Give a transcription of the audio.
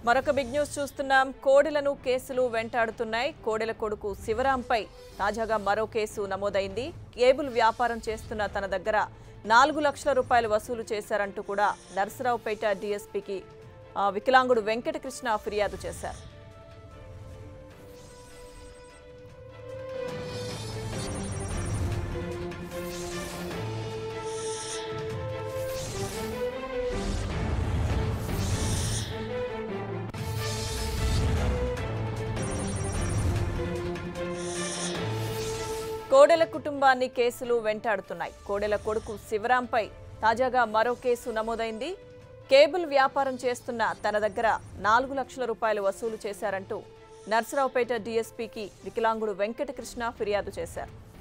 మరొక big news చూస్తున్నాం కోడెలను కేసులు వెంటాడుతున్నాయి కోడెల కొడుకు శివరాంపై తాజాగా మరో కేసు నమోదైంది కేబుల్ వ్యాపారం చేస్తున్న తన దగ్గర నాలుగు లక్షల రూపాయలు వసూలు చేశారంటూ కూడా నరసరావుపేట డీఎస్పీకి ఆ, వికలాంగుడు వెంకటకృష్ణ ఫిర్యాదు చేశారు కోడెల కుటుంబాన్ని కేసులు వెంటాడుతున్నాయి కోడెల కొడుకు శివరాంపై తాజాగా మరో కేసు నమోదైంది కేబుల్ వ్యాపారం చేస్తున్న తన దగ్గర నాలుగు లక్షల రూపాయలు వసూలు చేశారంటూ నర్సరావుపేట డీఎస్పీకి వికలాంగుడు వెంకటకృష్ణ ఫిర్యాదు చేశారు